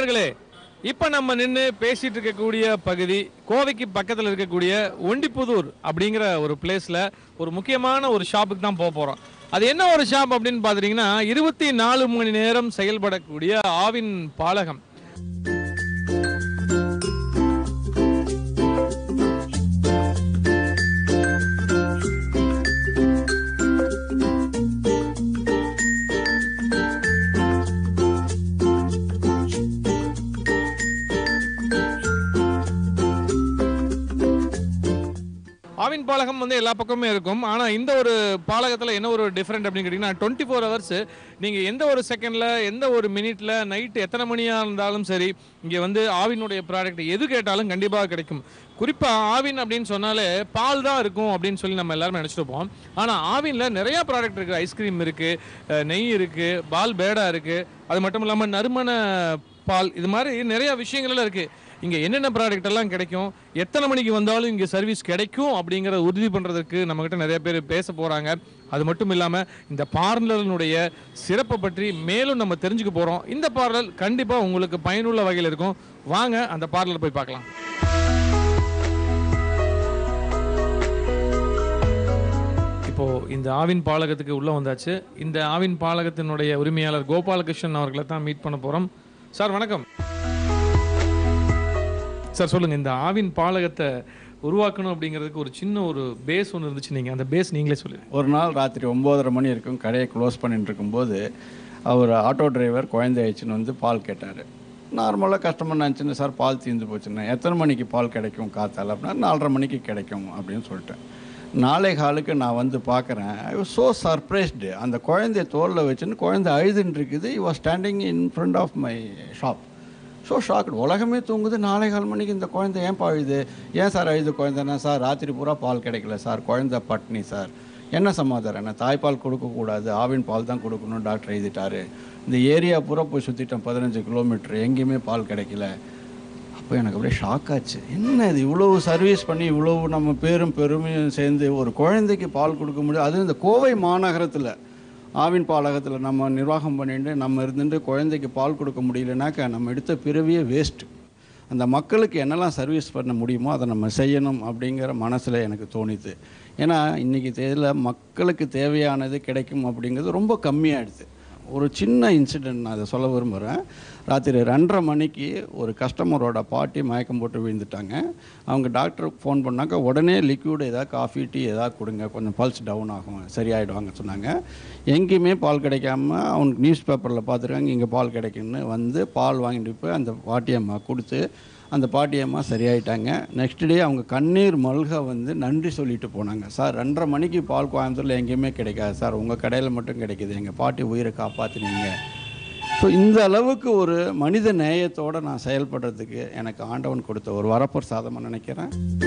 நேயர்களே இப்ப நம்ம நின்று பேசிட்டு இருக்கக்கூடிய பகுதி கோவைக்கு பக்கத்துல இருக்கக்கூடிய ஒண்டிப்புதூர் அப்படிங்கிற ஒரு பிளேஸ்ல ஒரு முக்கியமான ஒரு ஷாப்புக்கு தான் போக போறோம் அது என்ன ஒரு ஷாப் அப்படின்னு பாத்தீங்கன்னா இருபத்தி நாலு மணி நேரம் செயல்படக்கூடிய ஆவின் பாலகம் ஆவின் பாலகம் வந்து எல்லா பக்கமுமே இருக்கும் ஆனா இந்த ஒரு பாலகத்துல என்ன ஒரு டிஃப்ரெண்ட் அப்படின்னு கேட்டீங்கன்னா டுவெண்ட்டி ஃபோர் ஹவர்ஸ் நீங்க எந்த ஒரு செகண்ட்ல எந்த ஒரு மினிட்ல நைட் எத்தனை மணியா இருந்தாலும் சரி இங்க வந்து ஆவினுடைய ப்ராடக்ட் எது கேட்டாலும் கண்டிப்பாக கிடைக்கும் குறிப்பா ஆவின் அப்படின்னு சொன்னாலே பால் தான் இருக்கும் அப்படின்னு சொல்லி நம்ம எல்லாரும் நினைச்சிருப்போம் ஆனா ஆவின்ல நிறைய ப்ராடக்ட் இருக்கு ஐஸ்கிரீம் இருக்கு அஹ் நெய் இருக்கு பால் பேடா இருக்கு அது மட்டும் இல்லாம நறுமண பால் இது மாதிரி நிறைய விஷயங்கள் எல்லாம் இருக்கு இங்க என்னென்ன ப்ராடக்ட் எல்லாம் கிடைக்கும் எத்தனை மணிக்கு வந்தாலும் இங்க சர்வீஸ் கிடைக்கும் அப்படிங்கறத உறுதி பண்றதுக்கு நம்ம கிட்ட நிறைய பேர் பேச போறாங்க அது மட்டும் இல்லாம இந்த பார்லரினுடைய சிறப்பை பற்றி மேலும் நம்ம தெரிஞ்சுக்க போறோம் இந்த பார்லர் கண்டிப்பா உங்களுக்கு பயனுள்ள வகையில் இருக்கும் வாங்க அந்த பார்லர் போய் பார்க்கலாம் இப்போ இந்த ஆவின் பாலகத்துக்கு உள்ள வந்தாச்சு இந்த ஆவின் பாலகத்தினுடைய உரிமையாளர் கோபாலகிருஷ்ணன் அவர்களை தான் மீட் பண்ண போறோம் சார் வணக்கம் சார் சொல்லுங்க இந்த ஆவின் பாலகத்தை உருவாக்கணும் அப்படிங்கிறதுக்கு ஒரு சின்ன ஒரு பேஸ் ஒன்று இருந்துச்சு நீங்க அந்த பேஸ் நீங்களே சொல்லுங்க ஒரு நாள் ராத்திரி ஒம்போதரை மணி இருக்கும் கடையை க்ளோஸ் பண்ணிட்டு இருக்கும்போது அவர் ஆட்டோ டிரைவர் குழந்தை ஆயிடுச்சுன்னு வந்து பால் கேட்டார் நார்மலாக கஸ்டமர் நினச்சின்னு சார் பால் தீர்ந்து போச்சுன்னா எத்தனை மணிக்கு பால் கிடைக்கும் காத்தால அப்படின்னா நாலரை மணிக்கு கிடைக்கும் அப்படின்னு சொல்லிட்டேன் நாளை காலுக்கு நான் வந்து பார்க்குறேன் ஐ வாஸ் ஸோ சர்ப்ரைஸ்டு அந்த குழந்தைய தோளில் வச்சுன்னு குழந்தை அழுதுன்னு இருக்குது he was standing in front of my shop so shocked உலகமே தூங்குது நாளை கால் மணிக்கு இந்த குழந்தை ஏன் அழுது ஏன் சார் அழுது குழந்தைன்னா சார் ராத்திரி பூரா பால் கிடைக்கல சார் குழந்தை பட்னி சார் என்ன சமாதானம் என்ன தாய்ப்பால் கொடுக்கக்கூடாது ஆவின் பால் தான் கொடுக்கணும் டாக்டர் எழுதிட்டாரு இந்த ஏரியா பூரா போய் சுற்றிட்டேன் பதினஞ்சு கிலோமீட்டர் எங்கேயுமே பால் கிடைக்கல அப்போ எனக்கு அப்படியே ஷாக் ஆச்சு என்ன இது இவ்வளவு சர்வீஸ் பண்ணி இவ்வளவு நம்ம பேரும் பெருமையும் சேர்ந்து ஒரு குழந்தைக்கு பால் கொடுக்க முடியும் அதுவும் இந்த கோவை மாநகரத்தில் ஆவின் பாலகத்தில் நம்ம நிர்வாகம் பண்ணிட்டு நம்ம இருந்துட்டு குழந்தைக்கு பால் கொடுக்க முடியலனாக்கா நம்ம எடுத்த பிறவியே வேஸ்ட்டு அந்த மக்களுக்கு என்னெல்லாம் சர்வீஸ் பண்ண முடியுமோ அதை நம்ம செய்யணும் அப்படிங்கிற மனசில் எனக்கு தோணிது ஏன்னா இன்றைக்கி தேதியில் மக்களுக்கு தேவையானது கிடைக்கும் அப்படிங்கிறது ரொம்ப கம்மியாகிடுது ஒரு சின்ன இன்சிடென்ட் நான் அதை சொல்ல விரும்புகிறேன் ராத்திரி ரெண்டரை மணிக்கு ஒரு கஸ்டமரோட பாட்டி மயக்கம் போட்டு விழுந்துட்டாங்க அவங்க டாக்டருக்கு ஃபோன் பண்ணாக்க உடனே லிக்விட் ஏதாவது காஃபி டீ ஏதாவது கொடுங்க கொஞ்சம் பல்ஸ் டவுன் ஆகும் சரியாயிடுவாங்க சொன்னாங்க எங்கேயுமே பால் கிடைக்காம அவனுக்கு நியூஸ் பேப்பரில் பார்த்துருக்காங்க இங்கே பால் கிடைக்குன்னு வந்து பால் வாங்கிட்டு போய் அந்த பாட்டியம்மா கொடுத்து அந்த பாட்டியம்மா சரியாயிட்டாங்க நெக்ஸ்ட் டே அவங்க கண்ணீர் மல்க வந்து நன்றி சொல்லிட்டு போனாங்க சார் ரெண்டரை மணிக்கு பால் கோயம்புத்தூரில் எங்கேயுமே கிடைக்காது சார் உங்கள் கடையில் மட்டும் கிடைக்குது எங்கள் பாட்டி உயிரை காப்பாற்றினீங்க ஸோ இந்த அளவுக்கு ஒரு மனித நேயத்தோடு நான் செயல்படுறதுக்கு எனக்கு ஆண்டவன் கொடுத்த ஒரு வரப்பிரசாதமாக நினைக்கிறேன்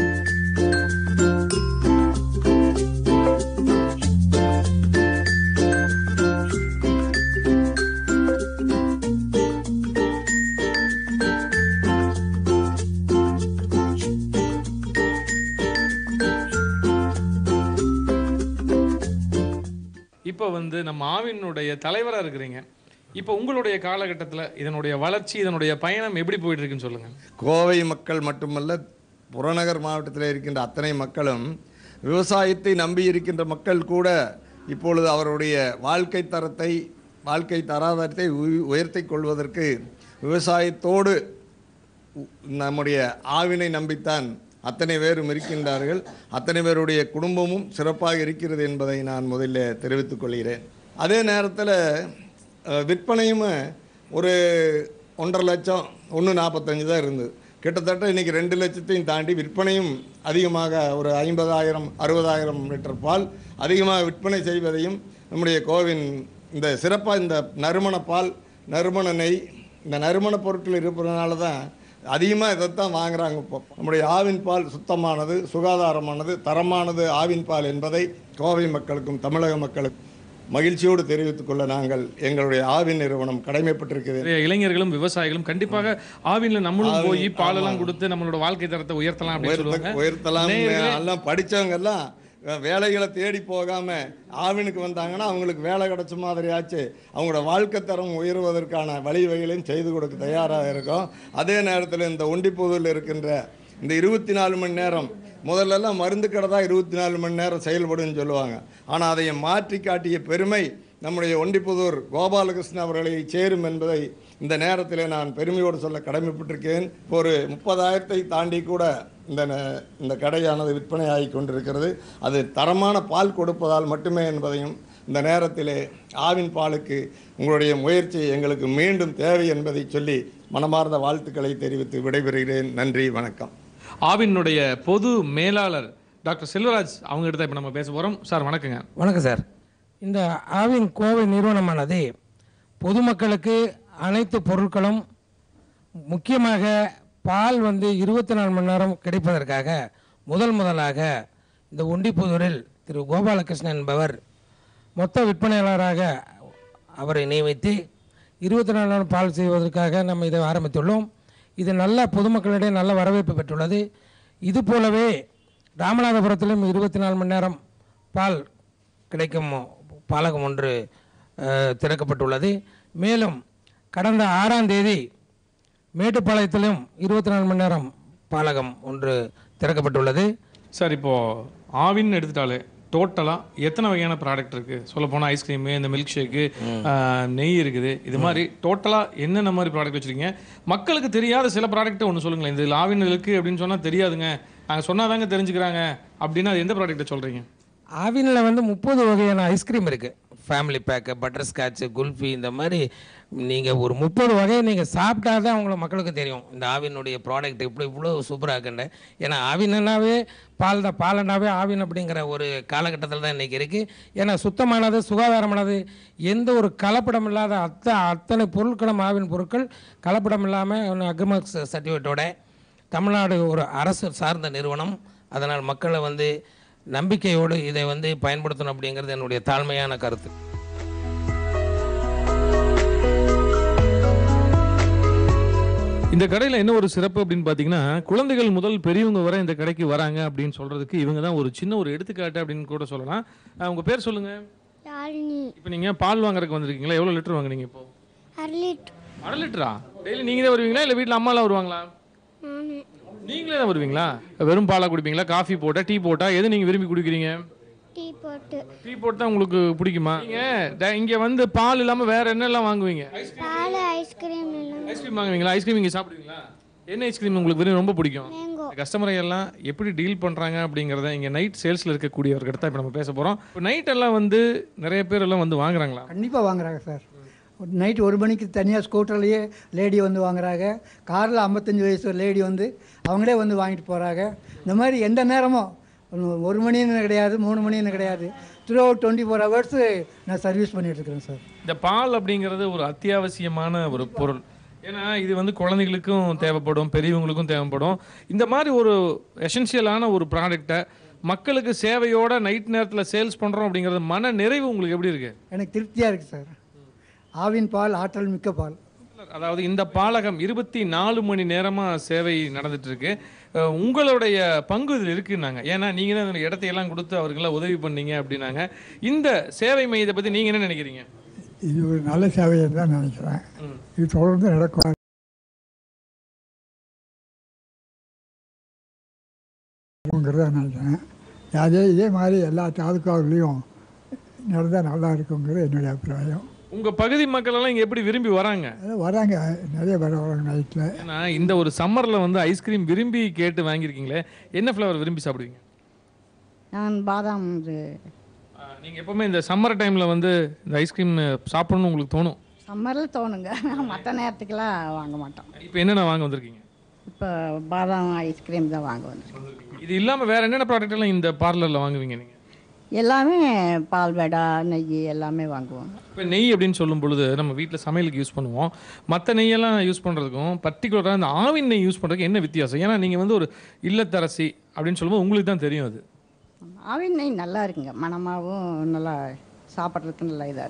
இப்போ வந்து நம்ம ஆவினுடைய தலைவரா இருக்கிறீங்க இப்போ உங்களுடைய காலகட்டத்தில் இதனுடைய வளர்ச்சி இதனுடைய பயணம் எப்படி போயிட்டு இருக்குன்னு சொல்லுங்க கோவை மக்கள் மட்டுமல்ல புறநகர் மாவட்டத்தில் இருக்கின்ற அத்தனை மக்களும் விவசாயத்தை நம்பி இருக்கின்ற மக்கள் கூட இப்பொழுது அவருடைய வாழ்க்கை தரத்தை வாழ்க்கை தராதரத்தை உய- உயர்த்திக் கொள்வதற்கு விவசாயத்தோடு உ- நம்முடைய ஆவினை நம்பித்தான் அத்தனை பேரும் இருக்கின்றார்கள் அத்தனை பேருடைய குடும்பமும் சிறப்பாக இருக்கிறது என்பதை நான் முதலில் தெரிவித்துக் கொள்கிறேன் அதே நேரத்தில் அஹ், விற்பனையும் ஒரு ஒன்றரை லட்சம் ஒன்று நாற்பத்தஞ்சு தான் இருந்தது கிட்டத்தட்ட இன்றைக்கி ரெண்டு லட்சத்தையும் தாண்டி விற்பனையும் அதிகமாக ஒரு ஐம்பதாயிரம் அறுபதாயிரம் லிட்டர் பால் அதிகமாக விற்பனை செய்வதையும் நம்முடைய கோவின் இந்த சிறப்பாக இந்த நறுமண பால் நறுமண நெய் இந்த நறுமண பொருட்கள் இருப்பதனால தான் அதிகமாக இதைத்தான் வாங்குறாங்க இப்போ நம்முடைய ஆவின் பால் சுத்தமானது சுகாதாரமானது தரமானது ஆவின் பால் என்பதை கோவை மக்களுக்கும் தமிழக மக்களுக்கும் மகிழ்ச்சியோடு தெரிவித்துக் கொள்ள நாங்கள் எங்களுடைய ஆவின் நிறுவனம் கடமைப்பட்டிருக்கிறது நிறைய இளைஞர்களும் விவசாயிகளும் கண்டிப்பாக ஆவின்ல நம்மளும் போய் ஆவின், பாலெல்லாம் ஆமா. கொடுத்து நம்மளோட வாழ்க்கை தரத்தை உயர்த்தலாம் அப்படின்னு உயர்த்த சொல்லுவாங்க உயர்த்தலாம் நேயர்களே, எல்லாம் படிச்சவங்க எல்லாம் அஹ், வேலைகளை தேடி போகாமல் ஆவினுக்கு வந்தாங்கன்னா அவங்களுக்கு வேலை கிடைச்ச மாதிரி ஆச்சு அவங்களோட வாழ்க்கை தரம் உயர்வதற்கான வழிவகைகளையும் செய்து கொடுக்க தயாராக இருக்கோம் அதே நேரத்தில் இந்த ஒண்டிப்புதூரில் இருக்கின்ற இந்த இருபத்தி நாலு மணி நேரம் முதல்லலாம் மருந்து கடை தான் இருபத்தி நாலு மணி நேரம் செயல்படுன்னு சொல்லுவாங்க ஆனால் அதை மாற்றி காட்டிய பெருமை நம்முடைய ஒண்டிப்புதூர் கோபாலகிருஷ்ணன் அவர்களை சேரும் என்பதை இந்த நேரத்தில் நான் பெருமையோடு சொல்ல கடமைப்பட்டிருக்கேன் இப்போ ஒரு முப்பதாயிரத்தை தாண்டி கூட இந்த ந- இந்த கடையானது விற்பனை ஆகி கொண்டிருக்கிறது அது தரமான பால் கொடுப்பதால் மட்டுமே என்பதையும் இந்த நேரத்திலே ஆவின் பாலுக்கு உங்களுடைய முயற்சி எங்களுக்கு மீண்டும் தேவை என்பதை சொல்லி மனமார்ந்த வாழ்த்துக்களை தெரிவித்து விடைபெறுகிறேன் நன்றி வணக்கம் ஆவினுடைய பொது மேலாளர் டாக்டர் செல்வராஜ் அவங்க கிட்ட தான் இப்போ நம்ம பேச போகிறோம் சார் வணக்கங்க வணக்கம் சார் இந்த ஆவின் கோவை நிறுவனமானது பொதுமக்களுக்கு அனைத்து பொருட்களும் முக்கியமாக பால் வந்து இருபத்தி நாலு மணி நேரம் கிடைப்பதற்காக முதல் முதலாக இந்த ஒண்டிப்புதூரில் திரு கோபாலகிருஷ்ணன் என்பவர் மொத்த விற்பனையாளராக அவரை நியமித்து இருபத்தி நாலு நேரம் பால் செய்வதற்காக நம்ம இதை ஆரம்பித்துள்ளோம் இது நல்ல பொதுமக்களிடையே நல்ல வரவேற்பு பெற்றுள்ளது இது போலவே ராமநாதபுரத்திலும் இருபத்தி நாலு மணி நேரம் பால் கிடைக்கும் பாலகம் ஒன்று அஹ், திறக்கப்பட்டுள்ளது மேலும் கடந்த ஆறாம் தேதி மேட்டுப்பாளையத்திலும் இருபத்தி நாலு மணி நேரம் பாலகம் ஒன்று திறக்கப்பட்டுள்ளது சார் இப்போ ஆவின் எடுத்துட்டாலே டோட்டலாக எத்தனை வகையான ப்ராடக்ட் இருக்குது சொல்ல போனால் ஐஸ்கிரீமு இந்த மில்க் ஷேக்கு நெய் இருக்குது இது மாதிரி டோட்டலாக என்னென்ன மாதிரி ப்ராடக்ட் வச்சுருக்கீங்க மக்களுக்கு தெரியாத சில ப்ராடக்ட்டை ஒன்று சொல்லுங்களேன் இந்த ஆவின் இருக்குது அப்படின்னு சொன்னால் தெரியாதுங்க நாங்கள் சொன்னாதாங்க தெரிஞ்சுக்கிறாங்க அப்படின்னா அது எந்த ப்ராடக்ட்டை சொல்கிறீங்க ஆவினில் வந்து முப்பது வகையான ஐஸ்கிரீம் இருக்குது family pack butterscotch kulfi இந்த மாதிரி நீங்கள் ஒரு முப்பது வகையை நீங்கள் சாப்பிட்டா தான் உங்களுக்கு மக்களுக்கு தெரியும் இந்த ஆவினுடைய ப்ராடக்ட் இப்படி இவ்வளோ சூப்பராக இருக்குன்னு ஏன்னா ஆவினனாவே பால் தான் பாலனாவே ஆவின் அப்படிங்கிற ஒரு காலகட்டத்தில் தான் இன்றைக்கி இருக்குது ஏன்னா சுத்தமானது சுகாதாரமானது எந்த ஒரு கலப்படம் இல்லாத அத்த அத்தனை பொருட்களும் ஆவின் பொருட்கள் கலப்படம் இல்லாமல் அக்மார்க்ஸ் சர்டிஃபிகேட்டோட தமிழ்நாடு ஒரு அரசு சார்ந்த நிறுவனம் அதனால் மக்களை வந்து நம்பிக்கையோடு இதை வந்து பயன்படுத்தணும் அப்படிங்கிறது என்னுடைய தாழ்மையான கருத்து இந்த கடையில் என்ன ஒரு சிறப்பு அப்படின்னு பார்த்தீங்கன்னா குழந்தைகள் முதல் பெரியவங்க வரை இந்த கடைக்கு வராங்க அப்படின்னு சொல்கிறதுக்கு இவங்க தான் ஒரு சின்ன ஒரு எடுத்துக்காட்டு அப்படின்னு கூட சொல்லலாம் அஹ் உங்க பேர் சொல்லுங்கள் யாழினி இப்போ நீங்கள் பால் வாங்குறதுக்கு வந்திருக்கீங்களா எவ்வளோ லிட்டர் வாங்குனீங்க இப்போ அரை லிட்டர் அரை லிட்டரா டெய்லி நீங்கள் தான் வருவீங்களா இல்லை வீட்டில் அம்மாலாம் வருவாங்களா நான் நீங்களே தான் வருவீங்களா வெறும் பாலாக குடிப்பீங்களா காஃபி போட்டா டீ போட்டா எது நீங்கள் விரும்பி குடிக்கிறீங்க டீ போட்டு டீ போட்டு தான் உங்களுக்கு பிடிக்குமா நீங்கள் இங்கே வந்து பால் இல்லாமல் வேற என்னெல்லாம் வாங்குவீங்க பால் ஐஸ்கிரீம் எல்லாம் ஐஸ்கிரீம் வாங்குவீங்களா ஐஸ்கிரீம் இங்கே சாப்பிடுவீங்களா என்ன ஐஸ்கிரீம் உங்களுக்கு விரும்பி ரொம்ப பிடிக்கும் மேங்கோ கஸ்டமரை எல்லாம் எப்படி டீல் பண்ணுறாங்க அப்படிங்கிறத இங்கே நைட் சேல்ஸில் இருக்கக்கூடியவர்கிட்ட தான் இப்போ நம்ம பேச போகிறோம் இப்போ நைட் எல்லாம் வந்து நிறைய பேர் எல்லாம் வந்து வாங்குறாங்களா கண்டிப்பாக வாங்குறாங்க சார் நைட் ஒரு மணிக்கு தனியாக ஸ்கூட்டர்லேயே லேடி வந்து வாங்குறாங்க காரில் ஐம்பத்தஞ்சு வயசு ஒரு லேடி வந்து அவங்களே வந்து வாங்கிட்டு போகிறாங்க இந்த மாதிரி எந்த நேரமும் ஒரு- ஒரு மணின்னு கிடையாது மூணு மணின்னு கிடையாது throughout twenty four hours நான் சர்வீஸ் பண்ணிகிட்ருக்கிறேன் சார் இந்த பால் அப்படிங்கிறது ஒரு அத்தியாவசியமான ஒரு பொருள் ஏன்னா இது வந்து குழந்தைகளுக்கும் தேவைப்படும் பெரியவங்களுக்கும் தேவைப்படும் இந்த மாதிரி ஒரு எசென்ஷியலான ஒரு ப்ராடக்டை மக்களுக்கு சேவையோட நைட் நேரத்தில் சேல்ஸ் பண்ணுறோம் அப்படிங்கிறது மன நிறைவு உங்களுக்கு எப்படி இருக்கு எனக்கு திருப்தியாக இருக்குது சார் ஆவின் பால் ஆற்றல் மிக்க பால் அதாவது இந்த பாலகம் இருபத்தி நாலு மணி நேரமாக சேவை நடந்துட்டு இருக்கு அஹ் உங்களுடைய பங்கு இதில் இருக்குன்னாங்க ஏன்னா நீங்கள் தான் இந்த இடத்தையெல்லாம் கொடுத்து அவருக்கெல்லாம் உதவி பண்ணீங்க அப்படின்னாங்க இந்த சேவை மையத்தை பற்றி நீங்கள் என்ன நினைக்கிறீங்க இது ஒரு நல்ல சேவையை தான் நினைக்கிறேன் இது தொடர்ந்து நடக்கும் ங்கிறத நினைக்கிறேன் அதே இதே மாதிரி எல்லா தாலுக்காவிலையும் நடந்தால் நல்லா இருக்குங்கிறது என்னுடைய அபிப்பிராயம் உங்கள் பகுதி மக்கள் எல்லாம் இங்கே எப்படி விரும்பி வராங்க அதான் வராங்க நிறைய பேர் வராங்க நைட்டில் ஏன்னா இந்த ஒரு சம்மரில் வந்து ஐஸ்கிரீம் விரும்பி கேட்டு வாங்கியிருக்கீங்களே என்ன ஃப்ளேவர் விரும்பி சாப்பிடுவீங்க நான் பாதாம் இது நீங்கள் எப்போவுமே இந்த சம்மர் டைமில் வந்து இந்த ஐஸ்கிரீம் சாப்பிடணும்னு உங்களுக்கு தோணும் சம்மரில் தோணுங்க மற்ற நேரத்துக்கெல்லாம் வாங்க மாட்டோம் இப்போ என்னென்ன வாங்க வந்திருக்கீங்க இப்போ பாதாம் ஐஸ்கிரீம் தான் வாங்க வந்திருக்கோம் இது இல்லாமல் வேற என்னென்ன ப்ராடக்ட் எல்லாம் இந்த பார்லரில் வாங்குவீங்க நீங்கள் எல்லாமே பால் வடை நெய் எல்லாமே வாங்குவோம் இப்போ நெய் அப்படின்னு சொல்லும் பொழுது நம்ம வீட்டில் சமையலுக்கு யூஸ் பண்ணுவோம் மற்ற நெய்யெல்லாம் யூஸ் பண்ணுறதுக்கும் பர்டிகுலராக இந்த ஆவின் நெய் யூஸ் பண்ணுறதுக்கு என்ன வித்தியாசம் ஏன்னா நீங்கள் வந்து ஒரு இல்லத்தரசி அப்படின்னு சொல்லும்போது உங்களுக்கு தான் தெரியும் அது ஆவின் நெய் நல்லா இருக்குங்க மணமாகவும் நல்லா சாப்பிட்றதுக்கு நல்லா இதாக இருக்குது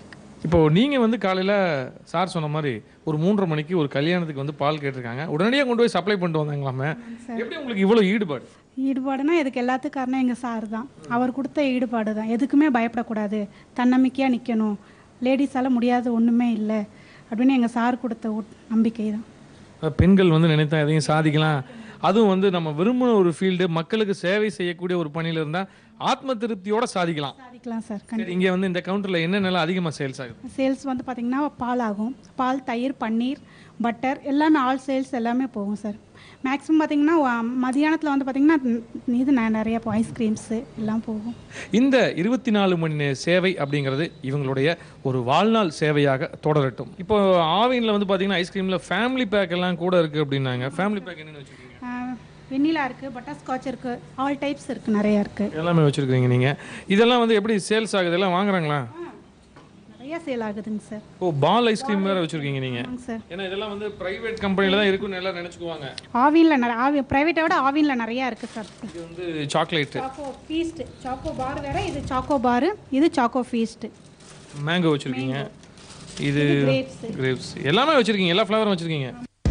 இப்போ நீங்கள் வந்து காலையில் சார் சொன்ன மாதிரி ஒரு மூன்றரை மணிக்கு ஒரு கல்யாணத்துக்கு வந்து பால் கேட்டிருக்காங்க உடனடியாக கொண்டு போய் சப்ளை பண்ணிட்டு வந்தாங்களாமே எப்படி உங்களுக்கு இவ்வளோ ஈடுபாடு ஈடுபாடுனா இதுக்கு எல்லாத்துக்கும் காரணம் எங்கள் சார் தான் அவர் கொடுத்த ஈடுபாடு தான் எதுக்குமே பயப்படக்கூடாது தன்னம்பிக்கையாக நிற்கணும் லேடிஸால் முடியாத ஒன்றுமே இல்லை அப்படின்னு எங்கள் சார் கொடுத்த உட்- நம்பிக்கை தான் அஹ் பெண்கள் வந்து நினைத்தா எதையும் சாதிக்கலாம் அதுவும் வந்து நம்ம விரும்பின ஒரு ஃபீல்டு மக்களுக்கு சேவை செய்யக்கூடிய ஒரு பணியில் இருந்தால் ஆத்ம திருப்தியோட சாதிக்கலாம் சாதிக்கலாம் சார் சரி இங்கே வந்து இந்த கவுண்டரில் என்னென்னலாம் அதிகமாக சேல்ஸ் ஆகுது சேல்ஸ் வந்து பார்த்திங்கன்னா பால் ஆகும் பால் தயிர் பன்னீர் பட்டர் எல்லாமே ஆல் சேல்ஸ் எல்லாமே போகும் சார் மேக்ஸிமம் பார்த்திங்கன்னா மதியானத்தில் வந்து பார்த்திங்கன்னா இது ந- நிறைய ஐஸ்கிரீம்ஸு எல்லாம் போகும் இந்த இருபத்தி நாலு மணி நேர சேவை அப்படிங்கிறது இவங்களுடைய ஒரு வாழ்நாள் சேவையாக தொடரட்டும் இப்போ ஆவினில் வந்து பார்த்தீங்கன்னா ஐஸ்கிரீமில் ஃபேமிலி பேக் எல்லாம் கூட இருக்குது அப்படின்னாங்க ஃபேமிலி பேக் என்னென்னு வச்சுருக்கீங்க வெண்ணிலா இருக்குது பட்டர்ஸ்காட்ச் இருக்குது ஆல் டைப்ஸ் இருக்குது நிறையா இருக்குது எல்லாமே வச்சுருக்கீங்க நீங்கள் இதெல்லாம் வந்து எப்படி சேல்ஸ் ஆகுது எல்லாம் வாங்குறாங்களா நிறையா சேல் ஆகுதுங்க சார் ஓ பால் ஐஸ்கிரீம் வேறு வச்சுருக்கீங்க நீங்கள் ஆமாங்க சார் ஏன்னா இதெல்லாம் வந்து ப்ரைவேட் கம்பெனியில் தான் இருக்குன்னு எல்லாம் நினச்சிக்குவாங்க ஆவினில் நிறைய ஆவி ப்ரைவேட்டை விட ஆவினில் நிறையா இருக்குது சார் இது வந்து chocolate choco feast choco bar வேற இது சாக்கோ பார் இது சாக்கோ ஃபீஸ்ட் மேங்கோ வச்சுருக்கீங்க இது இது grapes. கிரேப்ஸ் எல்லாமே வச்சுருக்கீங்க எல்லா ஃப்ளவரும் வச்சுருக்கீங்க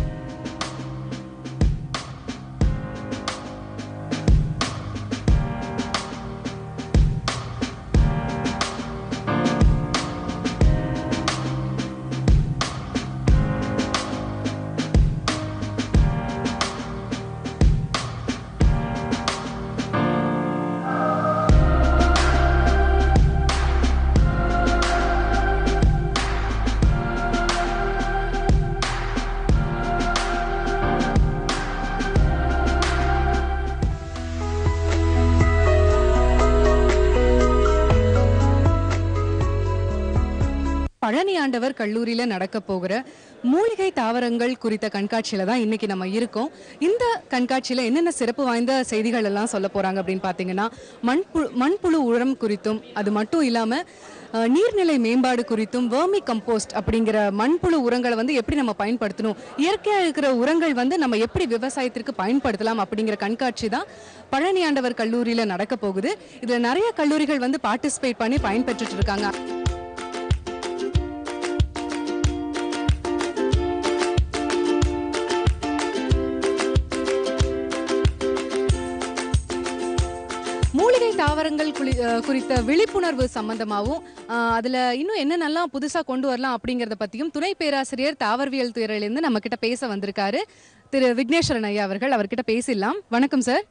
பழனி ஆண்டவர் கல்லூரியில நடக்க போகிற மூலிகை தாவரங்கள் குறித்த கண்காட்சியில தான் இன்னைக்கு நம்ம இருக்கோம் இந்த கண்காட்சியில என்னென்ன சிறப்பு வாய்ந்த செய்திகள் எல்லாம் சொல்ல போறாங்க அப்படின்னு பார்த்தீங்கன்னா மண்புழு மண்புழு உரம் குறித்தும் அது மட்டும் இல்லாம அஹ், நீர்நிலை மேம்பாடு குறித்தும் வேர்மி கம்போஸ்ட் அப்படிங்கிற மண்புழு உரங்களை வந்து எப்படி நம்ம பயன்படுத்தணும் இயற்கையா இருக்கிற உரங்கள் வந்து நம்ம எப்படி விவசாயத்திற்கு பயன்படுத்தலாம் அப்படிங்கிற கண்காட்சி தான் பழனி ஆண்டவர் கல்லூரியில நடக்க போகுது இதுல நிறைய கல்லூரிகள் வந்து பார்ட்டிசிபேட் பண்ணி பயன்பெற்றுட்டு இருக்காங்க மூலிகை தாவரங்கள் குளி- அஹ் குறித்த விழிப்புணர்வு சம்பந்தமாகவும் அதில் இன்னும் என்னென்னலாம் புதுசாக கொண்டு வரலாம் அப்படிங்கிறத பற்றியும் துணை பேராசிரியர் தாவரவியல் துறையிலேருந்து நம்ம கிட்ட பேச வந்திருக்காரு திரு விக்னேஸ்வரன் ஐயா அவர்கள் அவர்கிட்ட பேசிடலாம் வணக்கம் சார்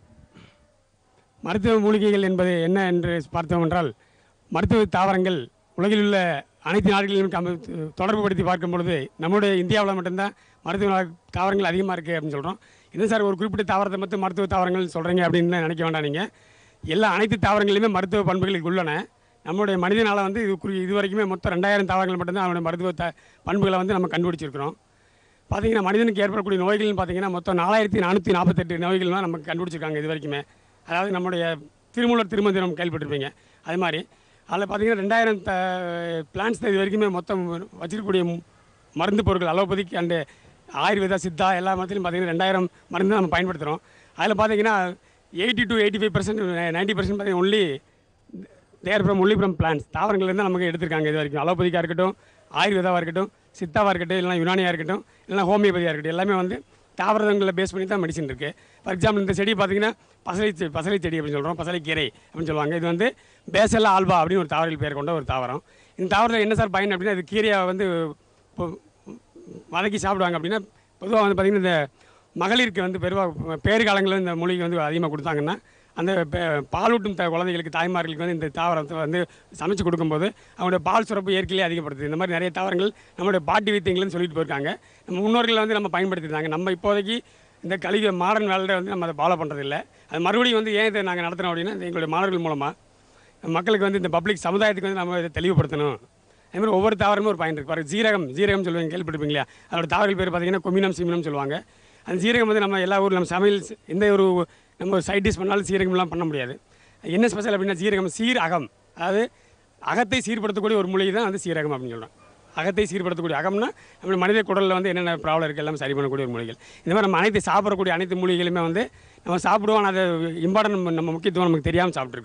மருத்துவ மூலிகைகள் என்பது என்ன என்று பார்த்தோம் என்றால் மருத்துவ தாவரங்கள் உலகில் உள்ள அனைத்து நாடுகளிலும் கம்ப- தொடர்புபடுத்தி பார்க்கும் பொழுது நம்முடைய இந்தியாவில் மட்டும்தான் மருத்துவ நா- தாவரங்கள் அதிகமாக இருக்குது அப்படின்னு சொல்கிறோம் என்ன சார் ஒரு குறிப்பிட்ட தாவரத்தை மட்டும் மருத்துவ தாவரங்கள் சொல்கிறீங்க அப்படின்னு நினைக்க வேண்டாம் நீங்கள் எல்லா அனைத்து தாவரங்களிலுமே மருத்துவ பண்புகள் உள்ளன நம்முடைய மனிதனால் வந்து இது குறி இது வரைக்குமே மொத்தம் ரெண்டாயிரம் தாவரங்கள் மட்டும்தான் அவனுடைய மருத்துவ த பண்புகளை வந்து நம்ம கண்டுபிடிச்சிருக்கிறோம் பார்த்தீங்கன்னா மனிதனுக்கு ஏற்படக்கூடிய நோய்கள்னு பார்த்தீங்கன்னா மொத்தம் நாலாயிரத்தி நானூற்றி நாற்பத்தெட்டு நோய்கள் தான் நமக்கு கண்டுபிடிச்சிருக்காங்க இது வரைக்குமே அதாவது நம்முடைய திருமூலர் திருமந்திரம் கேள்விப்பட்டிருப்பீங்க அது மாதிரி அதில் பார்த்தீங்கன்னா ரெண்டாயிரம் த பிளான்ஸ் இது வரைக்குமே மொத்தம் வச்சிருக்கக்கூடிய மு- மருந்து பொருட்கள் அலோபதிக் அண்டு ஆயுர்வேதா சித்தா எல்லா மதத்திலும் பார்த்தீங்கன்னா ரெண்டாயிரம் மருந்து நம்ம பயன்படுத்துகிறோம் அதில் பார்த்தீங்கன்னா eighty to eighty five percent ninety percent பார்த்தீங்கன்னா only there from only from plants தாவரங்கள்லேருந்து நமக்கு எடுத்திருக்காங்க இது வரைக்கும் அலோபதிக்காக இருக்கட்டும் ஆயுர்வேதாவாக இருக்கட்டும் சித்தாவாக இருக்கட்டும் இல்லைனா யுனானியாக இருக்கட்டும் இல்லைனா ஹோமியோபதியாக இருக்கட்டும் எல்லாமே வந்து தாவரங்களை பேஸ் பண்ணி தான் மெடிசன் இருக்குது ஃபார் எக்ஸாம்பிள் இந்த செடி பார்த்தீங்கன்னா பசலை செ- பசலை செடி அப்படின்னு சொல்கிறோம் பசலை கீரை அப்படின்னு சொல்லுவாங்க இது வந்து பேசல்ல ஆல்பா அப்படின்னு ஒரு தாவரல் பேர் கொண்ட ஒரு தாவரம் இந்த தாவரத்தில் என்ன சார் பயன் அப்படின்னா இது கீரையை வந்து இப்போ வதக்கி சாப்பிடுவாங்க அப்படின்னா பொதுவாக வந்து பார்த்திங்கன்னா இந்த மகளிருக்கு வந்து பெருவாக பேறு காலங்களில் இந்த மூலிகை வந்து அதிகமாக கொடுத்தாங்கன்னா அந்த பே- பாலூட்டும் த குழந்தைகளுக்கு தாய்மார்களுக்கு வந்து இந்த தாவரத்தை வந்து சமைச்சு கொடுக்கும்போது அவங்களுடைய பால் சுரப்பு இயற்கையிலே அதிகப்படுத்துது இந்த மாதிரி நிறைய தாவரங்கள் நம்மளுடைய பாட்டி வைத்தியங்கள்னு சொல்லிட்டு போயிருக்காங்க நம்ம முன்னோர்கள் வந்து நம்ம பயன்படுத்திருந்தாங்க நம்ம இப்போதைக்கு இந்த கலிக மாடர்ன் வேலையில் வந்து நம்ம அதை ஃபாலோ பண்ணுறதில்ல அது மறுபடியும் வந்து ஏன் இதை நாங்கள் நடத்துகிறோம் அப்படின்னா இது எங்களுடைய மாணவர்கள் மூலமாக மக்களுக்கு வந்து இந்த பப்ளிக் சமுதாயத்துக்கு வந்து நம்ம இதை தெளிவுபடுத்தணும் அதே மாதிரி ஒவ்வொரு தாவரமும் ஒரு பயன் இருக்கு பாருங்க ஜீரகம் ஜீரகம் சொல்லுவாங்க கேள்விப்பட்டிருப்பீங்க இல்லையா அதோட தாவரங்கள் பேர் பார்த்தீங்கன்னா கொமினம் சிமினம் சொல்லுவாங்க அந்த ஜீரகம் வந்து நம்ம எல்லா ஊரில் நம்ம சமையல் ஸ்- எந்த ஒரு நம்ம சைட் டிஷ் பண்ணாலும் சீரகம்லாம் பண்ண முடியாது என்ன ஸ்பெஷல் அப்படின்னா சீரகம் சீர் அகம் அதாவது அகத்தை சீர்படுத்தக்கூடிய ஒரு மூலிகை தான் வந்து சீரகம் அப்படின்னு சொல்கிறோம் அகத்தை சீர்படுத்தக்கூடிய அகம்னா நம்ம மனித குடலில் வந்து என்னென்ன ப்ராப்ளம் இருக்குது எல்லாம் சரி பண்ணக்கூடிய ஒரு மூலிகைகள் இந்த மாதிரி நம்ம அனைத்து சாப்பிடக்கூடிய அனைத்து மூலிகைகளுமே வந்து நம்ம சாப்பிடுவோம் ஆனா அது இம்பார்ட்டன்ட் நம்ம முக்கியத்துவம் நமக்கு தெரியாமல் சாப்பிட்ருக்கோம்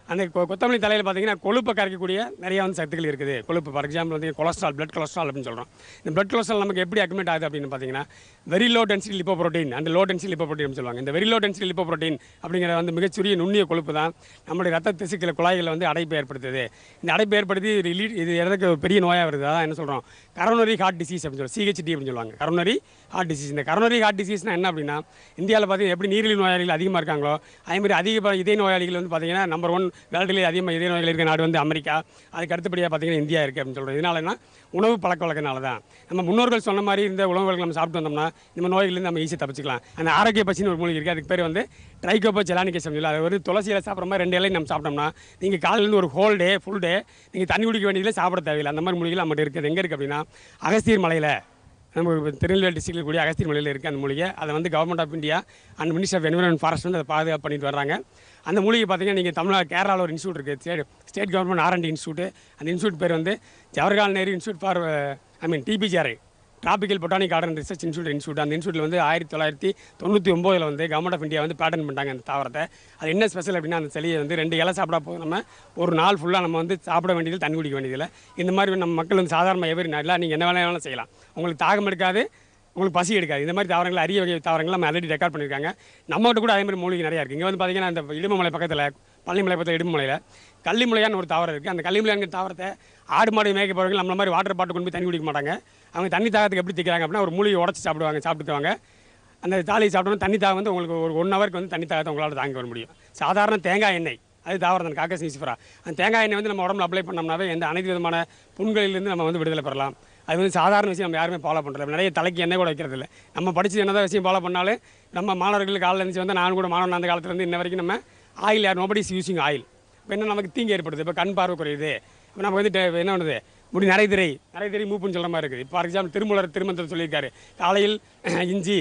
அந்த கொ- கொத்தமல்லி தலையில் பார்த்தீங்கன்னா கொழுப்பை கரைக்கக்கூடிய நிறைய வந்து சத்துக்கள் இருக்குது கொழுப்பு ஃபார் எக்ஸாம்பிள் வந்து கொலஸ்ட்ரால் பிளட் கொலஸ்ட்ரால் அப்படின்னு சொல்கிறோம் இந்த பிளட் கொலஸ்ட்ரால் நமக்கு எப்படி அக்மெண்ட் ஆகுது அப்படின்னு பார்த்தீங்கன்னா very low density lipoprotein அந்த லோ டென்சிட்டி லிப்போ ப்ரோட்டீன் சொல்லுவாங்க இந்த very low density lipoprotein அப்படிங்கிற வந்து மிகச்சிறிய நுண்ணிய கொழுப்பு தான் நம்முடைய ரத்த திசுக்களை குழாய்களை வந்து அடைப்பு ஏற்படுத்துது இந்த அடைப்பு ஏற்படுத்தி இது lead- இது எதுக்கு ஒரு பெரிய நோயாக வருது அதான் என்ன சொல்கிறோம் கரோனரி ஹார்ட் டிசீஸ் அப்படின்னு சொல்லுவோம் சிஹெச்டி அப்படின்னு சொல்லுவாங்க கரோனரி ஹார்ட் டிசீஸ் இந்த கரோனரி ஹார்ட் டிசீஸ்னா என்ன அப்படின்னா இந்தியாவில் பார்த்தீங்கன்னா எப்படி நீரிழிவு நோயாளிகள் அதிகமாக இருக்காங்களோ அதே மாதிரி அதிக ப- இதய நோயாளிகள் வந்து பார்த்தீங்கன்னா நம்பர் ஒன் வேர்ல்டுலேயே அதிகமாக இதய நோய்கள் இருக்க நாடு வந்து அமெரிக்கா அதுக்கு அடுத்தபடியாக பார்த்தீங்கன்னா இந்தியா இருக்குது அப்படின்னு சொல்கிறோம் இதனால என்ன உணவு பழக்க வழக்கனால தான் நம்ம முன்னோர்கள் சொன்ன மாதிரி இந்த உணவுகள் நம்ம சாப்பிட்டு வந்தோம்னா இந்த நோய்கள்லேருந்து நம்ம ஈஸியாக தப்பிச்சுக்கலாம் அந்த ஆரோக்கிய பசின்னு ஒரு மூலிகை இருக்குது அதுக்கு பேர் வந்து ட்ரைகோபோ ஜெலானிகேஸ் சொல்லி அது ஒரு துளசி இலை சாப்பிட்ற மாதிரி ரெண்டு இலையும் நம்ம சாப்பிட்டோம்னா நீங்கள் காலையிலேருந்து ஒரு ஹோல் டே ஃபுல் டே நீங்கள் தண்ணி குடிக்க வேண்டியதில்லை சாப்பிட தேவையில்லை அந்த மாதிரி மூலிகைகள் நம்மகிட்ட இருக்குது எங்கே இருக்குது அப்படின்னா அகஸ்தியர் மலையில் நம்ம திருநெல்வேலி டிஸ்ட்ரிக்டில் கூடிய அகஸ்தியர் மலையில் இருக்குது அந்த மூலிகை அதை வந்து government of India and minister of environment forest வந்து அதை பாதுகாப்பு பண்ணிட்டு வர்றாங்க அந்த மூலிகை பார்த்தீங்கன்னா நீங்கள் தமிழ்நாடு கேரளாவில் ஒரு இன்ஸ்டியூட் இருக்குது state state government R and D institute அந்த இன்ஸ்டியூட் பேர் வந்து Jawaharlal Nehru institute for I mean TBGRI tropical botanic garden research institute institute அந்த இன்ஸ்டியூட்டில் வந்து ஆயிரத்தி தொள்ளாயிரத்தி தொண்ணூற்றி ஒம்போதில் வந்து கவர்மெண்ட் ஆஃப் இந்தியா வந்து பேட்டன் பண்ணிட்டாங்க அந்த தாவரத்தை அது என்ன ஸ்பெஷல் அப்படின்னா அந்த செடியை வந்து ரெண்டு இலை சாப்பிடா போதும் நம்ம ஒரு நாள் ஃபுல்லாக நம்ம வந்து சாப்பிட வேண்டியது தண்ணி குடிக்க வேண்டியதில்லை இந்த மாதிரி நம்ம மக்கள் வந்து சாதாரண எவரி நாளில் நீங்கள் என்ன வேணாலும் செய்யலாம் உங்களுக்கு தாகம் எடுக்காது உங்களுக்கு பசி எடுக்காது இந்த மாதிரி தாவரங்கள் அரிய வகை தாவரங்கள் நம்ம ஆல்ரெடி ரெக்கார்ட் பண்ணியிருக்காங்க நம்மகிட்ட கூட அதே மாதிரி மூலிகை நிறையா இருக்குது இங்கே வந்து பார்த்தீங்கன்னா அந்த இடுமலை பக்கத்தில் பழனிமலை பக்கத்தில் இடுமலையில் கள்ளிமலையான்னு ஒரு தாவரம் இருக்குது அந்த கள்ளிமலையாங்கிற தாவரத்தை ஆடு மாடு மேய்க்க போகிறவங்க நம்மள மாதிரி வாட்டர் பாட்டு கொண்டு போய் தண்ணி குடிக்க மாட்டாங்க அவங்க தண்ணி தாகத்துக்கு எப்படி திக்கிறாங்க அப்படின்னா ஒரு மூலிகை உடச்சி சாப்பிடுவாங்க சாப்பிட்டுக்குவாங்க அந்த தாலியை சாப்பிட்டோம்னா தண்ணி தாகம் வந்து உங்களுக்கு ஒரு ஒன் ஹவருக்கு வந்து தண்ணி தாகத்தை உங்களால் தாங்க வர முடியும் சாதாரண தேங்காய் எண்ணெய் அது தாவரம் தான் காக்கஸ் நீசிஃபரா அந்த தேங்காய் எண்ணெய் வந்து நம்ம உடம்புல அப்ளை பண்ணோம்னாவே எந்த அனைத்து விதமான புண்களிலிருந்து நம்ம வந்து விடுதலை பெறலாம் அது வந்து சாதாரண விஷயம் நம்ம யாருமே ஃபாலோ பண்ணுறது நிறைய தலைக்கு எண்ணெய் கூட வைக்கிறது இல்லை நம்ம படிச்சு என்னதான் விஷயம் ஃபாலோ பண்ணாலும் நம்ம மாணவர்கள் காலையில் இருந்துச்சு வந்து நான் கூட மாணவன் அந்த காலத்துலேருந்து இன்ன வரைக்கும் நம்ம ஆயில் யார் நோபடி இஸ் யூசிங் ஆயில் இப்போ என்ன நமக்கு தீங்கு ஏற்படுது இப்போ கண் பார்வை குறையுது இப்போ நம்ம வந்து டே- என்ன பண்ணுது முடி நரைதிரை நரைதிரை மூப்புன்னு சொல்கிற மாதிரி இருக்குது இப்போ ஃபார் எக்ஸாம்பிள் திருமலர் திருமந்திரம் சொல்லியிருக்காரு காலையில் இஞ்சி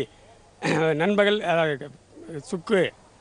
நண்பகல் அதாவது, சுக்கு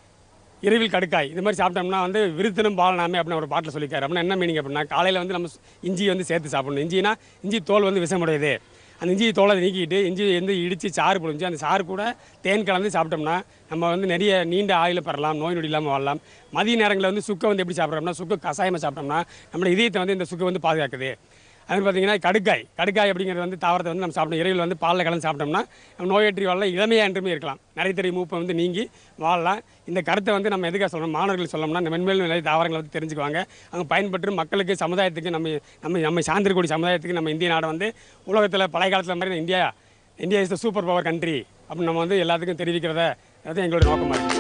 இரவில் கடுக்காய் இது மாதிரி சாப்பிட்டோம்னா வந்து விருத்தனும் பாலனாமே அப்படின்னு ஒரு பாட்டில் சொல்லியிருக்காரு அப்படின்னா என்ன மீனிங் அப்படின்னா காலையில் வந்து நம்ம இஞ்சி வந்து சேர்த்து சாப்பிடணும் இஞ்சினா இஞ்சி தோல் வந்து விஷமுடையது அந்த இஞ்சி தோலை நீக்கிட்டு இஞ்சி வந்து இடித்து சாறு புழிஞ்சு அந்த சாறு கூட தேன் கலந்து சாப்பிட்டோம்னா நம்ம வந்து நிறைய நீண்ட ஆயுள பெறலாம் நோய் நொடி இல்லாமல் வாழலாம் மதிய நேரங்களில் வந்து சுக்கை வந்து எப்படி சாப்பிட்றோம்னா சுக்கு கஷாயமாக சாப்பிட்டோம்னா நம்மளோட இதயத்தை வந்து இந்த சுக்கு வந்து பாதுகாக்குது அது பார்த்தீங்கன்னா கடுக்காய் கடுக்காய் அப்படிங்கிறது வந்து தாவரத்தை வந்து நம்ம சாப்பிடணும் இரவில் வந்து பாலில் கலந்து சாப்பிட்டோம்னா நம்ம நோயற்றி வாழலாம் இளமையாக என்றுமே இருக்கலாம் நிறைய தெரிய மூப்பை வந்து நீங்கி வாழலாம் இந்த கருத்தை வந்து நம்ம எதுக்காக சொல்லணும் மாணவர்கள் சொல்லணும்னா இந்த மென்மேலும் நிறைய தாவரங்களை வந்து தெரிஞ்சுக்குவாங்க அவங்க பயன்பெற்று மக்களுக்கு சமுதாயத்துக்கு நம்ம நம்ம நம்ம சார்ந்திருக்கக்கூடிய சமுதாயத்துக்கு நம்ம இந்திய நாடு வந்து உலகத்தில் பழைய காலத்தில் மாதிரி India India is the super power country அப்படின்னு நம்ம வந்து எல்லாத்துக்கும் தெரிவிக்கிறத அது எங்களோட நோக்கமாக இருக்குது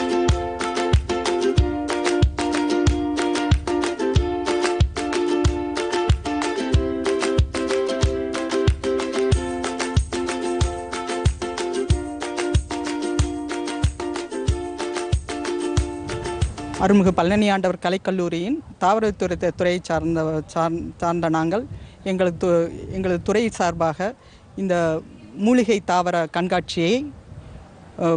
அருள்மிகு பழனி ஆண்டவர் கலைக்கல்லூரியின் தாவரத்துறை துறையை சார்ந்த சார் சார்ந்த நாங்கள் எங்களது து- எங்களது துறை சார்பாக இந்த மூலிகை தாவர கண்காட்சியை அஹ்,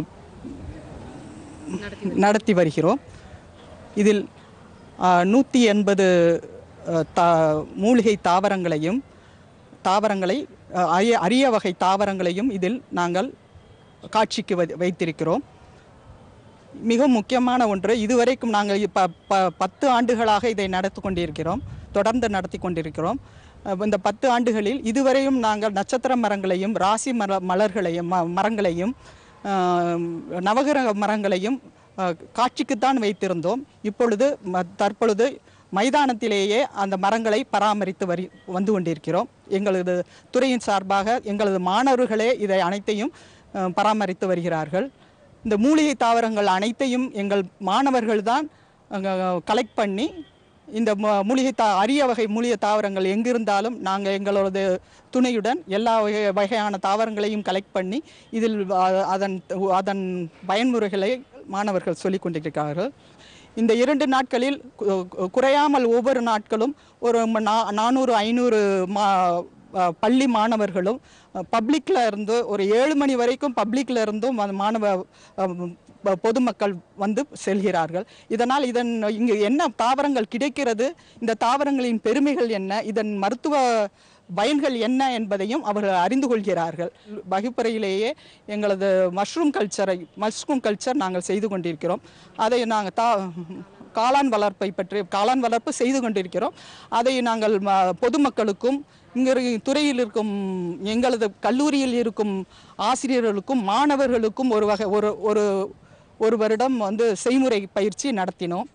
நடத்தி வருகிறோம் இதில் நூற்றி எண்பது தா மூலிகை தாவரங்களையும் தாவரங்களை அஹ், அரிய அரிய வகை தாவரங்களையும் இதில் நாங்கள் காட்சிக்கு வை- வைத்திருக்கிறோம் மிக முக்கியமான ஒன்று இதுவரைக்கும் நாங்கள் இப்போ ப பத்து ஆண்டுகளாக இதை நடத்தி கொண்டிருக்கிறோம் தொடர்ந்து நடத்தி கொண்டிருக்கிறோம் அஹ் இந்த பத்து ஆண்டுகளில் இதுவரையும் நாங்கள் நட்சத்திர மரங்களையும் ராசி மர மலர்களையும் ம மரங்களையும் ஆஹ், நவகிரக மரங்களையும் ஆஹ், காட்சிக்குத்தான் வைத்திருந்தோம் இப்பொழுது ம- தற்பொழுது மைதானத்திலேயே அந்த மரங்களை பராமரித்து வரி வந்து கொண்டிருக்கிறோம் எங்களது துறையின் சார்பாக எங்களது மாணவர்களே இதை அனைத்தையும் ஆஹ், பராமரித்து வருகிறார்கள் இந்த மூலிகை தாவரங்கள் அனைத்தையும் எங்கள் மாணவர்கள் தான் கலெக்ட் பண்ணி இந்த ம- மூலிகை தா அரிய வகை மூலிகை தாவரங்கள் எங்கிருந்தாலும் நாங்கள் எங்களோட துணையுடன் எல்லா வகை வகையான தாவரங்களையும் கலெக்ட் பண்ணி இதில் அ- அதன் அதன் பயன்முறைகளை மாணவர்கள் சொல்லிக் கொண்டிருக்கிறார்கள் இந்த இரண்டு நாட்களில் கு- கு- குறையாமல் ஒவ்வொரு நாட்களும் ஒரு ம- நா- நானூறு ஐநூறு மா அஹ் பள்ளி மாணவர்களும் பப்ளிக்கில் இருந்து ஒரு ஏழு மணி வரைக்கும் பப்ளிக்கில் இருந்தும் அந்த மாணவ அஹ், ப- பொதுமக்கள் வந்து செல்கிறார்கள் இதனால் இதன் இங்கு என்ன தாவரங்கள் கிடைக்கிறது இந்த தாவரங்களின் பெருமைகள் என்ன இதன் மருத்துவ பயன்கள் என்ன என்பதையும் அவர்கள் அறிந்து கொள்கிறார்கள் வகுப்பறையிலேயே எங்களது மஷ்ரூம் கல்ச்சரை மஷ்ரூம் கல்ச்சர் நாங்கள் செய்து கொண்டிருக்கிறோம் அதை நாங்கள் தா காளான் வளர்ப்பை பற்றி காளான் வளர்ப்பு செய்து கொண்டிருக்கிறோம் அதை நாங்கள் ம- பொதுமக்களுக்கும் இங்கே இரு- துறையில் இருக்கும் எங்களது கல்லூரியில் இருக்கும் ஆசிரியர்களுக்கும் மாணவர்களுக்கும் ஒரு வகை ஒரு ஒரு ஒரு வருடம் வந்து செய்முறை பயிற்சி நடத்தினோம்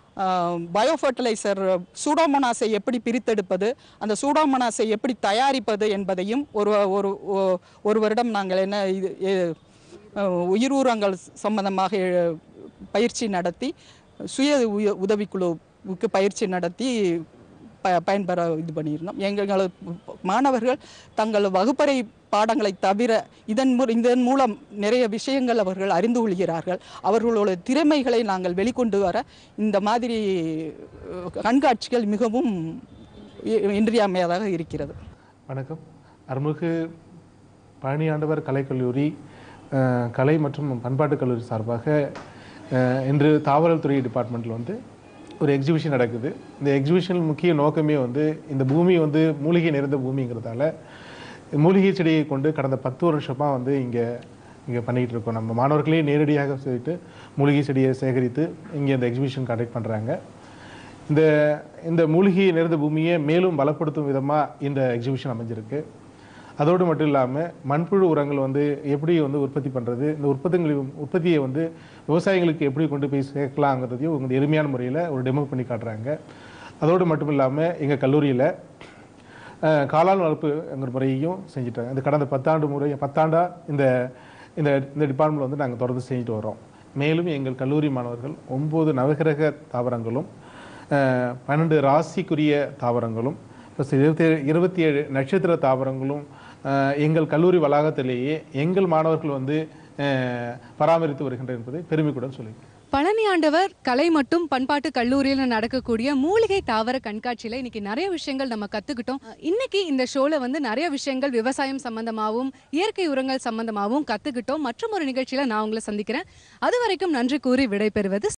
பயோ ஃபர்டிலைசர் சூடோமோனாஸை எப்படி பிரித்தெடுப்பது அந்த சூடோமோனாஸை எப்படி தயாரிப்பது என்பதையும் ஒரு ஒரு ஒ- ஒரு வருடம் நாங்கள் என்ன இது எ- அஹ் உயிர் உரங்கள் சம்பந்தமாக எ- பயிற்சி நடத்தி சுய உய- உதவிக்குழுவுக்கு பயிற்சி நடத்தி ப பயன்பெற இது பண்ணியிருந்தோம் எங்களது மாணவர்கள் தங்கள் வகுப்பறை பாடங்களை தவிர இதன் மூ இதன் மூலம் நிறைய விஷயங்கள் அவர்கள் அறிந்து கொள்கிறார்கள் அவர்களோட திறமைகளை நாங்கள் வெளிக்கொண்டு வர இந்த மாதிரி அஹ், கண்காட்சிகள் மிகவும் இ- இன்றியமையாதாக இருக்கிறது வணக்கம் அருள்மிகு பழனி ஆண்டவர் கலைக்கல்லூரி அஹ், கலை மற்றும் பண்பாட்டுக் கல்லூரி சார்பாக அஹ், இன்று தாவரல் துறை டிபார்ட்மெண்ட்டில் வந்து ஒரு எக்ஸிபிஷன் நடக்குது இந்த எக்ஸிபிஷன் முக்கிய நோக்கமே வந்து இந்த பூமி வந்து மூலிகை நிறைந்த பூமிங்கிறதால மூலிகை செடியை கொண்டு கடந்த பத்து வருஷமாக வந்து இங்கே இங்கே பண்ணிகிட்டு இருக்கோம் நம்ம மாணவர்களே நேரடியாக சொல்லிட்டு மூலிகை செடியை சேகரித்து இங்கே இந்த எக்ஸிபிஷன் கண்டக்ட் பண்ணுறாங்க இந்த இந்த மூலிகை நிறைந்த பூமியை மேலும் பலப்படுத்தும் விதமாக இந்த எக்ஸிபிஷன் அமைஞ்சிருக்கு அதோடு மட்டும் இல்லாமல் மண்புழு உரங்கள் வந்து எப்படி வந்து உற்பத்தி பண்ணுறது இந்த உற்பத்திகளை உற்பத்தியை வந்து விவசாயிகளுக்கு எப்படி கொண்டு போய் சேர்க்கலாங்கிறதையும் உங்க எளிமையான முறையில் ஒரு டெமோ பண்ணி காட்டுறாங்க அதோடு மட்டும் இல்லாமல் எங்கள் கல்லூரியில் அஹ், காளான் வளர்ப்புங்கிற முறையையும் செஞ்சுட்டாங்க இந்த கடந்த பத்தாண்டு முறை பத்தாண்டாக இந்த இந்த இந்த டிபார்ட்மெண்ட் வந்து நாங்கள் தொடர்ந்து செஞ்சுட்டு வரோம் மேலும் எங்கள் கல்லூரி மாணவர்கள் ஒம்பது நவகிரக தாவரங்களும் அஹ், பன்னெண்டு ராசிக்குரிய தாவரங்களும் ப்ளஸ் இருபத்தி இருபத்தி ஏழு நட்சத்திர தாவரங்களும் அஹ், எங்கள் கல்லூரி வளாகத்திலேயே எங்கள் மாணவர்கள் வந்து அஹ், பராமரித்து வருகின்றனர் என்பதை பெருமைக்குடன் சொல்லி பழனி ஆண்டவர் கலை மற்றும் பண்பாட்டு கல்லூரியில் நடக்கக்கூடிய மூலிகை தாவர கண்காட்சியில் இன்னைக்கு நிறைய விஷயங்கள் நம்ம கத்துக்கிட்டோம் இன்னைக்கு இந்த ஷோல வந்து நிறைய விஷயங்கள் விவசாயம் சம்பந்தமாகவும் இயற்கை உரங்கள் சம்பந்தமாகவும் கத்துக்கிட்டோம் மற்றும் ஒரு நிகழ்ச்சியில நான் உங்களை சந்திக்கிறேன் அது வரைக்கும் நன்றி கூறி விடைபெறுவது